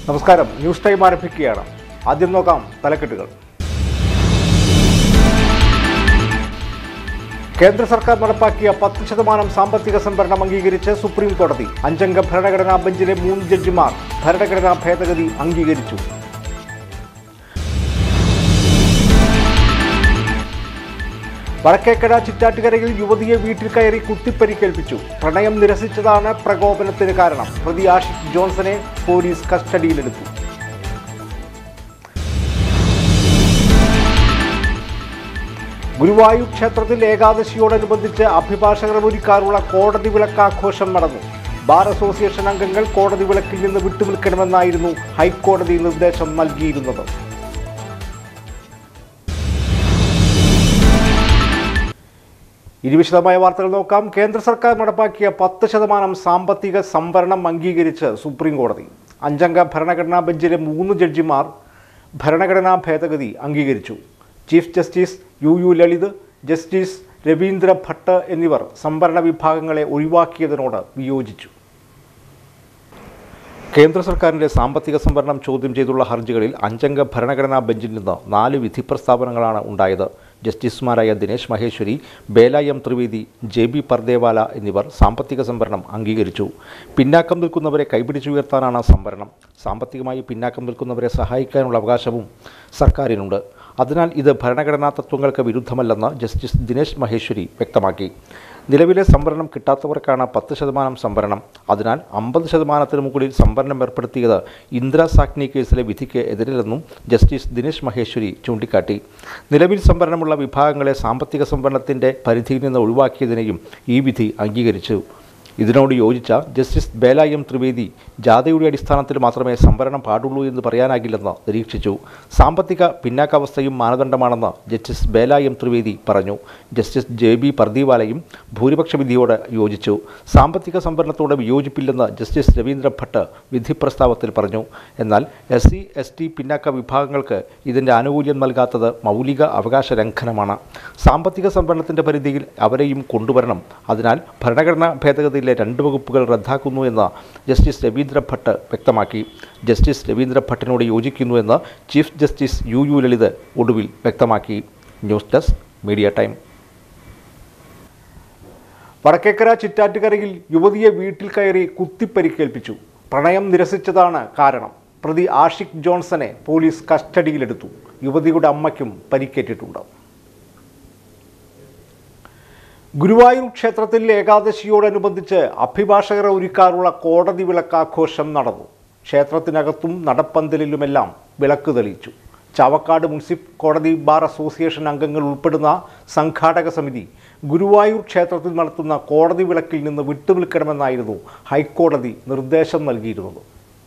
നമസ്കാരം news time ആരംഭിക്കുകയാണ് ആദ്യം നോക്കാം തലക്കെട്ടുകൾ കേന്ദ്ര സർക്കാർ നടപ്പാക്കിയ പത്ത് ശതമാനം സാമ്പത്തിക സംവരണം അംഗീകരിച്ച് സുപ്രീം കോടതി അഞ്ചംഗ ഭരണഘടനാ ബെഞ്ചിലെ മൂന്ന് ജഡ്ജിമാർ ഭരണഘടനാ ഭേദഗതി അംഗീകരിച്ചു വടക്കേക്കര ചിറ്റാറ്റുകരയിൽ യുവതിയെ വീട്ടിൽ കയറി കുത്തിപ്പരിക്കേൽപ്പിച്ചു പ്രണയം നിരസിച്ചതാണ് പ്രകോപനത്തിന് കാരണം പ്രതി ആഷിഖ് ജോൺസനെ പോലീസ് കസ്റ്റഡിയിലെടുത്തു ഗുരുവായൂർ ക്ഷേത്രത്തിൽ ഏകാദശിയോടനുബന്ധിച്ച് അഭിഭാഷകർ ഒരുക്കാറുള്ള കോടതി വിളക്കാഘോഷം നടന്നു ബാർ അസോസിയേഷൻ അംഗങ്ങൾ കോടതി വിളക്കിൽ നിന്ന് വിട്ടുനിൽക്കണമെന്നായിരുന്നു ഹൈക്കോടതി നിർദ്ദേശം നൽകിയിരുന്നത് ഇനി വിശദമായ വാർത്തകൾ നോക്കാം കേന്ദ്ര സർക്കാർ നടപ്പാക്കിയ പത്ത് ശതമാനം സാമ്പത്തിക സംവരണം അംഗീകരിച്ച് സുപ്രീം കോടതി അഞ്ചംഗ ഭരണഘടനാ ബെഞ്ചിലെ മൂന്ന് ജഡ്ജിമാർ ഭരണഘടനാ ഭേദഗതി അംഗീകരിച്ചു chief justice U U Lalit justice Ravindra Bhat എന്നിവർ സംവരണ വിഭാഗങ്ങളെ ഒഴിവാക്കിയതിനോട് വിയോജിച്ചു കേന്ദ്ര സർക്കാരിന്റെ സാമ്പത്തിക സംവരണം ചോദ്യം ചെയ്തുള്ള ഹർജികളിൽ അഞ്ചംഗ ഭരണഘടനാ ബെഞ്ചിൽ നിന്ന് നാല് വിധി പ്രസ്താവനകളാണ് ഉണ്ടായത് ജസ്റ്റിസുമാരായ Dinesh Maheshwari Bela M Trivedi J B Pardiwala എന്നിവർ സാമ്പത്തിക സംവരണം അംഗീകരിച്ചു പിന്നാക്കം നിൽക്കുന്നവരെ കൈപിടിച്ചുയർത്താനാണ് സംവരണം സാമ്പത്തികമായി പിന്നാക്കം നിൽക്കുന്നവരെ സഹായിക്കാനുള്ള അവകാശവും സർക്കാരിനുണ്ട് അതിനാൽ ഇത് ഭരണഘടനാ തത്വങ്ങൾക്ക് വിരുദ്ധമല്ലെന്ന് ജസ്റ്റിസ് ദിനേശ് മഹേശ്വരി വ്യക്തമാക്കി നിലവിലെ സംവരണം കിട്ടാത്തവർക്കാണ് പത്ത് ശതമാനം സംവരണം അതിനാൽ അമ്പത് ശതമാനത്തിന് മുകളിൽ സംവരണം ഏർപ്പെടുത്തിയത് ഇന്ദിരാ സാക്നി കേസിലെ വിധിക്ക് എതിരില്ലെന്നും ജസ്റ്റിസ് ദിനേശ് മഹേശ്വരി ചൂണ്ടിക്കാട്ടി നിലവിൽ സംവരണമുള്ള വിഭാഗങ്ങളെ സാമ്പത്തിക സംവരണത്തിൻ്റെ പരിധിയിൽ നിന്ന് ഒഴിവാക്കിയതിനെയും ഈ വിധി അംഗീകരിച്ചു ഇതിനോട് യോജിച്ച ജസ്റ്റിസ് ബേല എം ത്രിവേദി ജാഥയുടെ അടിസ്ഥാനത്തിൽ മാത്രമേ സംവരണം പാടുള്ളൂ എന്ന് പറയാനാകില്ലെന്ന് നിരീക്ഷിച്ചു സാമ്പത്തിക പിന്നാക്കാവസ്ഥയും മാനദണ്ഡമാണെന്ന് ജസ്റ്റിസ് ബേല എം ത്രിവേദി പറഞ്ഞു ജസ്റ്റിസ് ജെ ബി പർദീവാലയും ഭൂരിപക്ഷ വിധിയോട് യോജിച്ചു സാമ്പത്തിക സംവരണത്തോട് വിയോജിപ്പില്ലെന്ന് ജസ്റ്റിസ് രവീന്ദ്ര ഭട്ട് വിധി പ്രസ്താവത്തിൽ പറഞ്ഞു എന്നാൽ എസ് സി എസ് ടി പിന്നാക്ക വിഭാഗങ്ങൾക്ക് ഇതിൻ്റെ ആനുകൂല്യം നൽകാത്തത് മൗലിക അവകാശ ലംഘനമാണ് സാമ്പത്തിക സംവരണത്തിൻ്റെ പരിധിയിൽ അവരെയും കൊണ്ടുവരണം അതിനാൽ ഭരണഘടനാ ഭേദഗതിയിലെ രണ്ട് വകുപ്പുകൾ റദ്ദാക്കുന്നു എന്ന് ജസ്റ്റിസ് രവീന്ദ്ര ഭട്ട് വ്യക്തമാക്കി ജസ്റ്റിസ് രവീന്ദ്ര ഭട്ടിനോട് യോജിക്കുന്നുവെന്ന് chief justice U U Lalit ഒടുവിൽ വ്യക്തമാക്കി news desk media time Vadakkekara ചിറ്റാറ്റുകരയിൽ യുവതിയെ വീട്ടിൽ കയറി കുത്തിപ്പരിക്കേൽപ്പിച്ചു പ്രണയം നിരസിച്ചതാണ് കാരണം പ്രതി ആഷിഖ് ജോൺസനെ പോലീസ് കസ്റ്റഡിയിലെടുത്തു യുവതിയുടെ അമ്മയ്ക്കും പരിക്കേറ്റിട്ടുണ്ട് ഗുരുവായൂർ ക്ഷേത്രത്തിൽ ഏകാദശിയോടനുബന്ധിച്ച് അഭിഭാഷകർ ഒരുക്കാറുള്ള കോടതി വിളക്കാഘോഷം നടന്നു ക്ഷേത്രത്തിനകത്തും നടപ്പന്തലിലുമെല്ലാം വിളക്ക് തെളിയിച്ചു ചാവക്കാട് മുനിസിപ്പ് കോടതി ബാർ അസോസിയേഷൻ അംഗങ്ങൾ ഉൾപ്പെടുന്ന സംഘാടക സമിതി ഗുരുവായൂർ ക്ഷേത്രത്തിൽ നടത്തുന്ന കോടതി വിളക്കിൽ നിന്ന് വിട്ടുനിൽക്കണമെന്നായിരുന്നു ഹൈക്കോടതി നിർദ്ദേശം നൽകിയിരുന്നത്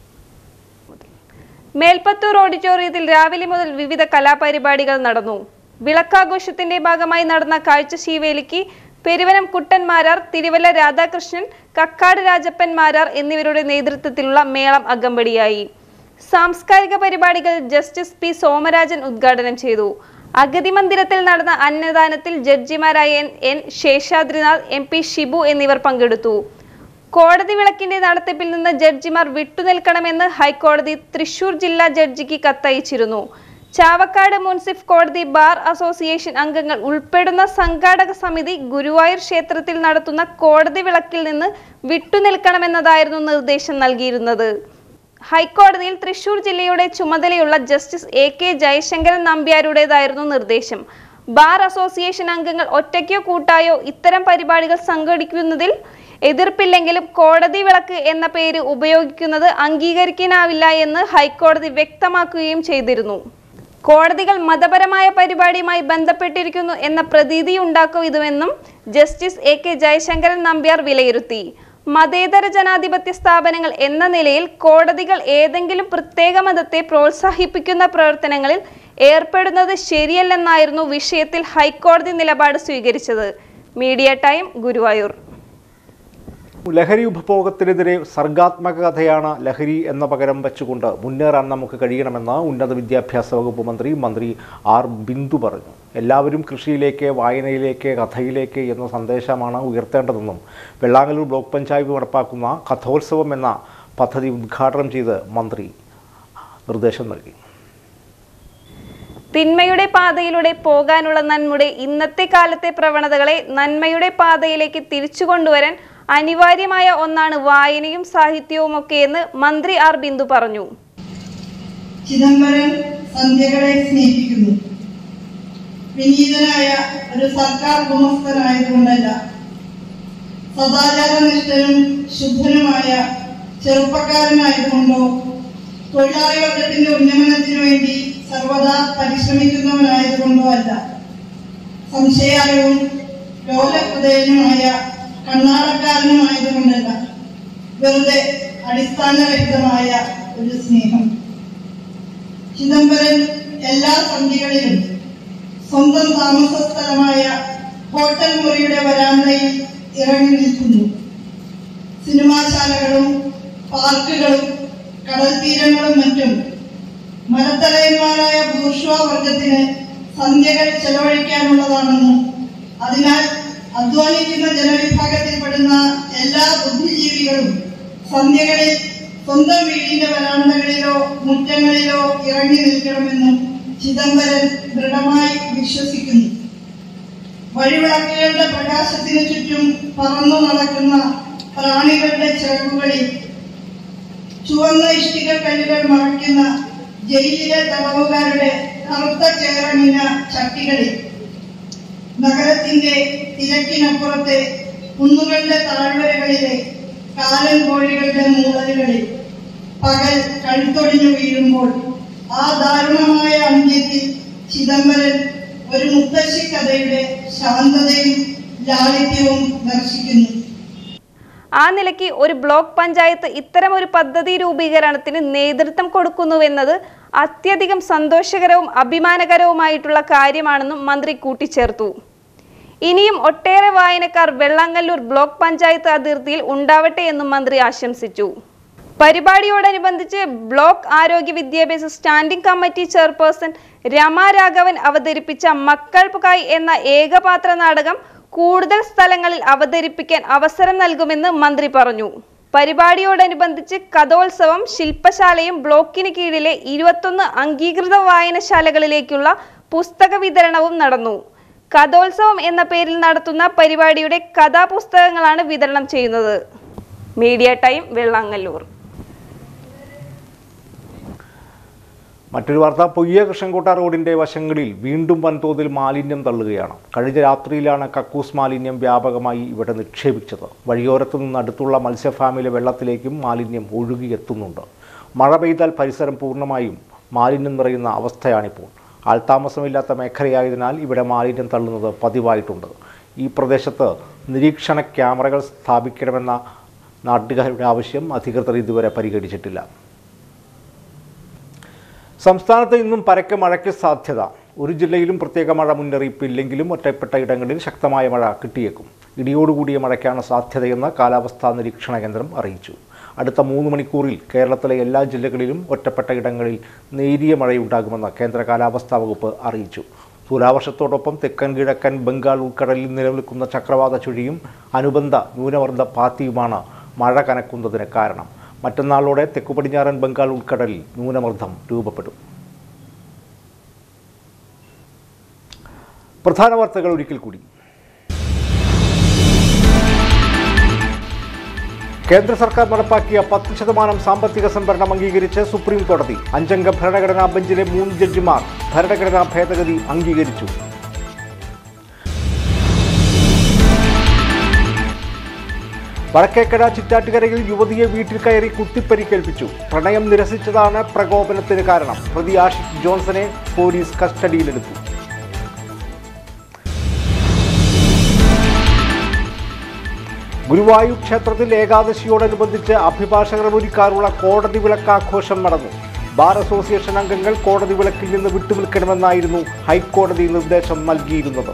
മേൽപ്പത്തൂർ ഓഡിറ്റോറിയത്തിൽ രാവിലെ മുതൽ വിവിധ കലാപരിപാടികൾ നടന്നു വിളക്കാഘോഷത്തിന്റെ ഭാഗമായി നടന്ന കാഴ്ചശീവേലിക്ക് പെരുവനം കുട്ടൻ മാരാർ തിരുവല്ല രാധാകൃഷ്ണൻ കക്കാട് രാജപ്പൻ മാരാർ എന്നിവരുടെ നേതൃത്വത്തിലുള്ള മേളം അകമ്പടിയായി സാംസ്കാരിക പരിപാടികൾ ജസ്റ്റിസ് പി സോമരാജൻ ഉദ്ഘാടനം ചെയ്തു അഗതി മന്ദിരത്തിൽ നടന്ന അന്നദാനത്തിൽ ജഡ്ജിമാരായ N N Seshadrinath M P Shibu എന്നിവർ പങ്കെടുത്തു കോടതി വിളക്കിന്റെ നടത്തിപ്പിൽ നിന്ന് ജഡ്ജിമാർ വിട്ടുനിൽക്കണമെന്ന് ഹൈക്കോടതി തൃശൂർ ജില്ലാ ജഡ്ജിക്ക് കത്തയച്ചിരുന്നു ചാവക്കാട് മുൻസിഫ് കോടതി ബാർ അസോസിയേഷൻ അംഗങ്ങൾ ഉൾപ്പെടുന്ന സംഘാടക സമിതി ഗുരുവായൂർ ക്ഷേത്രത്തിൽ നടത്തുന്ന കോടതി വിളക്കിൽ നിന്ന് വിട്ടുനിൽക്കണമെന്നതായിരുന്നു നിർദ്ദേശം നൽകിയിരുന്നത് ഹൈക്കോടതിയിൽ തൃശൂർ ജില്ലയുടെ ചുമതലയുള്ള ജസ്റ്റിസ് എ കെ ജയശങ്കരൻ നമ്പ്യാരുടേതായിരുന്നു നിർദ്ദേശം ബാർ അസോസിയേഷൻ അംഗങ്ങൾ ഒറ്റയ്ക്കോ കൂട്ടായോ ഇത്തരം പരിപാടികൾ സംഘടിക്കുന്നതിൽ എതിർപ്പില്ലെങ്കിലും കോടതി വിളക്ക് എന്ന പേര് ഉപയോഗിക്കുന്നത് അംഗീകരിക്കാനാവില്ല എന്ന് ഹൈക്കോടതി വ്യക്തമാക്കുകയും ചെയ്തിരുന്നു കോടതികൾ മതപരമായ പരിപാടിയുമായി ബന്ധപ്പെട്ടിരിക്കുന്നു എന്ന പ്രതീതി ഉണ്ടാക്കും ഇതുമെന്നും justice A K Jayasankaran Nambiar വിലയിരുത്തി മതേതര ജനാധിപത്യ സ്ഥാപനങ്ങൾ എന്ന നിലയിൽ കോടതികൾ ഏതെങ്കിലും പ്രത്യേക മതത്തെ പ്രോത്സാഹിപ്പിക്കുന്ന പ്രവർത്തനങ്ങളിൽ ഏർപ്പെടുന്നത് ശരിയല്ലെന്നായിരുന്നു വിഷയത്തിൽ ഹൈക്കോടതി നിലപാട് സ്വീകരിച്ചത് മീഡിയ ടൈം ഗുരുവായൂർ ലഹരി ഉപഭോഗത്തിനെതിരെ സർഗാത്മക കഥയാണ് ലഹരി എന്ന പകരം വെച്ചുകൊണ്ട് മുന്നേറാൻ നമുക്ക് കഴിയണമെന്ന് ഉന്നത വിദ്യാഭ്യാസ വകുപ്പ് മന്ത്രി മന്ത്രി ആർ ബിന്ദു പറഞ്ഞു എല്ലാവരും കൃഷിയിലേക്ക് വായനയിലേക്ക് കഥയിലേക്ക് എന്ന സന്ദേശമാണ് ഉയർത്തേണ്ടതെന്നും വെള്ളാങ്ങല്ലൂർ ബ്ലോക്ക് പഞ്ചായത്ത് നടപ്പാക്കുന്ന കഥോത്സവം എന്ന പദ്ധതി ഉദ്ഘാടനം ചെയ്ത് മന്ത്രി നിർദ്ദേശം നൽകി തിന്മയുടെ പാതയിലൂടെ പോകാനുള്ള നന്മയുടെ ഇന്നത്തെ കാലത്തെ പ്രവണതകളെ നന്മയുടെ പാതയിലേക്ക് തിരിച്ചു കൊണ്ടുവരാൻ അനിവാര്യമായ ഒന്നാണ് വായനയും സാഹിത്യവും ഒക്കെയെന്ന് മന്ത്രി ആർ ബിന്ദു പറഞ്ഞു ചിദംബരം സന്ധ്യകളെ സ്നേഹിക്കുന്നു വിനീതനായ ഒരു സർക്കാർ ഗുമസ്തനായതുകൊണ്ടല്ല സദാചാരനിഷ്ഠനും ശുദ്ധനുമായ ചെറുപ്പക്കാരനായതുകൊണ്ടോ തൊഴിലാളി വർഗത്തിന്റെ ഉന്നമനത്തിനു വേണ്ടി സർവദാ പരിശ്രമിക്കുന്നവനായതുകൊണ്ടോ അല്ല സംശയാലവും ലോലഹൃദയനുമായ കണ്ണാടക്കാരനുമായതുകൊണ്ടല്ല വെറുതെ അടിസ്ഥാനരഹിതമായ ഒരു സ്നേഹം ചിദംബരൻ എല്ലാ സന്ധികളിലും സ്വന്തം താമസ സ്ഥലമായ ഹോട്ടൽ മുറിയുടെ വരാന്തയിൽ ഇറങ്ങി നിൽക്കുന്നു സിനിമാശാലകളും പാർക്കുകളും കടൽ തീരങ്ങളും മറ്റും മരത്തലയന്മാരായ ബൂർഷ്വ വർഗത്തിന് സന്ധ്യകൾ ചെലവഴിക്കാനുള്ളതാണെന്നും അതിനാൽ അധ്വാനിക്കുന്ന ജനവിഭാഗത്തിൽപ്പെടുന്ന എല്ലാ ബുദ്ധിജീവികളും സന്ധ്യകളിൽ സ്വന്തം വീടിന്റെ വരാന്തകളിലോ മുറ്റങ്ങളിലോ ഇറങ്ങി നിൽക്കണമെന്നും ചിദംബരൻ ദൃഢമായി വിശ്വസിക്കുന്നു വഴിവിളക്കുകളുടെ പ്രകാശത്തിന് ചുറ്റും പറന്നു നടക്കുന്ന പ്രാണികളുടെ ചിറകുകളിൽ ചുവന്ന ഇഷ്ടിക കല്ലുകൾ മറയ്ക്കുന്ന ജയിലിലെ തടവുകാരുടെ കറുത്ത ചേറണിഞ്ഞ ചട്ടികളിൽ നഗരത്തിന്റെ തിരക്കിനപ്പുറത്തെ കുന്നുകളുടെ താഴ്വരകളിലെ കാലൻ കോഴികളുടെ മൂളലുകളിൽ പകൽ കഴുത്തൊടിഞ്ഞു വീഴുമ്പോൾ ആ ദാരുണമായ അന്ത്യത്തിൽ ചിദംബരൻ ഒരു മുത്തശ്ശി കഥയുടെ ശാന്തതയും ലാളിത്യവും ദർശിക്കുന്നു ആ നിലയ്ക്ക് ഒരു ബ്ലോക്ക് പഞ്ചായത്ത് ഇത്തരമൊരു പദ്ധതി രൂപീകരണത്തിന് നേതൃത്വം കൊടുക്കുന്നുവെന്നത് അത്യധികം സന്തോഷകരവും അഭിമാനകരവുമായിട്ടുള്ള കാര്യമാണെന്നും മന്ത്രി കൂട്ടിച്ചേർത്തു ഇനിയും ഒട്ടേറെ വായനക്കാർ വെള്ളാങ്ങല്ലൂർ ബ്ലോക്ക് പഞ്ചായത്ത് അതിർത്തിയിൽ ഉണ്ടാവട്ടെ എന്നും മന്ത്രി ആശംസിച്ചു പരിപാടിയോടനുബന്ധിച്ച് ബ്ലോക്ക് ആരോഗ്യ വിദ്യാഭ്യാസ standing committee chairperson Rama Raghavan അവതരിപ്പിച്ച മക്കൾക്കായി എന്ന ഏകപാത്ര നാടകം കൂടുതൽ സ്ഥലങ്ങളിൽ അവതരിപ്പിക്കാൻ അവസരം നൽകുമെന്ന് മന്ത്രി പറഞ്ഞു പരിപാടിയോടനുബന്ധിച്ച് കഥോത്സവം ശില്പശാലയും ബ്ലോക്കിന് കീഴിലെ ഇരുപത്തൊന്ന് അംഗീകൃത വായനശാലകളിലേക്കുള്ള പുസ്തക വിതരണവും നടന്നു കഥോത്സവം എന്ന പേരിൽ നടത്തുന്ന പരിപാടിയുടെ കഥാപുസ്തകങ്ങളാണ് വിതരണം ചെയ്യുന്നത് മീഡിയ ടൈം വെള്ളാങ്ങല്ലൂർ മറ്റൊരു വാർത്ത പൊയ്യ കൃഷ്ണൻകോട്ട റോഡിന്റെ വശങ്ങളിൽ വീണ്ടും വൻതോതിൽ മാലിന്യം തള്ളുകയാണ് കഴിഞ്ഞ രാത്രിയിലാണ് കക്കൂസ് മാലിന്യം വ്യാപകമായി ഇവിടെ നിക്ഷേപിച്ചത് വഴിയോരത്തു നിന്ന് അടുത്തുള്ള മത്സ്യഫാമിലെ വെള്ളത്തിലേക്കും മാലിന്യം ഒഴുകിയെത്തുന്നുണ്ട് മഴ പെയ്താൽ പരിസരം പൂർണ്ണമായും മാലിന്യം നിറയുന്ന അവസ്ഥയാണിപ്പോൾ ആൾതാമസമില്ലാത്ത മേഖലയായതിനാൽ ഇവിടെ മാലിന്യം തള്ളുന്നത് പതിവായിട്ടുണ്ട് ഈ പ്രദേശത്ത് നിരീക്ഷണ ക്യാമറകൾ സ്ഥാപിക്കണമെന്ന നാട്ടുകാരുടെ ആവശ്യം അധികൃതർ ഇതുവരെ പരിഗണിച്ചിട്ടില്ല സംസ്ഥാനത്ത് ഇന്നും പരക്കെ മഴയ്ക്ക് സാധ്യത ഒരു ജില്ലയിലും പ്രത്യേക മഴ മുന്നറിയിപ്പില്ലെങ്കിലും ഒറ്റപ്പെട്ട ഇടങ്ങളിൽ ശക്തമായ മഴ കിട്ടിയേക്കും ഇടിയോടുകൂടിയ മഴയ്ക്കാണ് സാധ്യതയെന്ന് കാലാവസ്ഥാ നിരീക്ഷണ കേന്ദ്രം അറിയിച്ചു അടുത്ത മൂന്ന് മണിക്കൂറിൽ കേരളത്തിലെ എല്ലാ ജില്ലകളിലും ഒറ്റപ്പെട്ട ഇടങ്ങളിൽ നേരിയ മഴയുണ്ടാകുമെന്ന് കേന്ദ്ര കാലാവസ്ഥാ വകുപ്പ് അറിയിച്ചു തുലാവർഷത്തോടൊപ്പം തെക്കൻ കിഴക്കൻ ബംഗാൾ ഉൾക്കടലിൽ നിലനിൽക്കുന്ന ചക്രവാത ചുഴിയും അനുബന്ധ ന്യൂനമർദ്ദ പാത്തിയുമാണ് മഴ കനക്കുന്നതിന് കാരണം മറ്റന്നാളോടെ തെക്കു പടിഞ്ഞാറൻ ബംഗാൾ ഉൾക്കടലിൽ ന്യൂനമർദ്ദം രൂപപ്പെടും പ്രധാന വാർത്തകൾ ഒരിക്കൽ കൂടി കേന്ദ്ര സർക്കാർ നടപ്പാക്കിയ പത്ത് ശതമാനം സാമ്പത്തിക സംവരണം അംഗീകരിച്ച് സുപ്രീം കോടതി അഞ്ചംഗ ഭരണഘടനാ ബെഞ്ചിലെ മൂന്ന് ജഡ്ജിമാർ ഭരണഘടനാ ഭേദഗതി അംഗീകരിച്ചു വടക്കേക്കര ചിറ്റാറ്റുകരയിൽ യുവതിയെ വീട്ടിൽ കയറി കുത്തിപ്പരിക്കേൽപ്പിച്ചു പ്രണയം നിരസിച്ചതാണ് പ്രകോപനത്തിന് കാരണം പ്രതി ആഷിഖ് ജോൺസനെ പോലീസ് കസ്റ്റഡിയിലെടുത്തു ഗുരുവായൂർ ക്ഷേത്രത്തിൽ ഏകാദശിയോടനുബന്ധിച്ച് അഭിഭാഷകർ ഒരുക്കാറുള്ള കോടതി വിളക്കാഘോഷം നടന്നു ബാർ അസോസിയേഷൻ അംഗങ്ങൾ കോടതി വിളക്കിൽ നിന്ന് വിട്ടുനിൽക്കണമെന്നായിരുന്നു ഹൈക്കോടതി നിർദ്ദേശം നൽകിയിരുന്നത്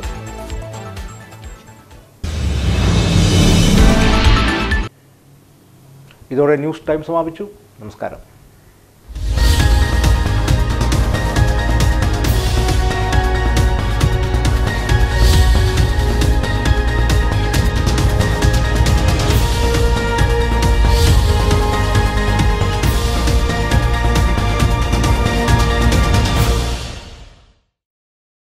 ഇതോടെ ന്യൂസ് ടൈം സമാപിച്ചു നമസ്കാരം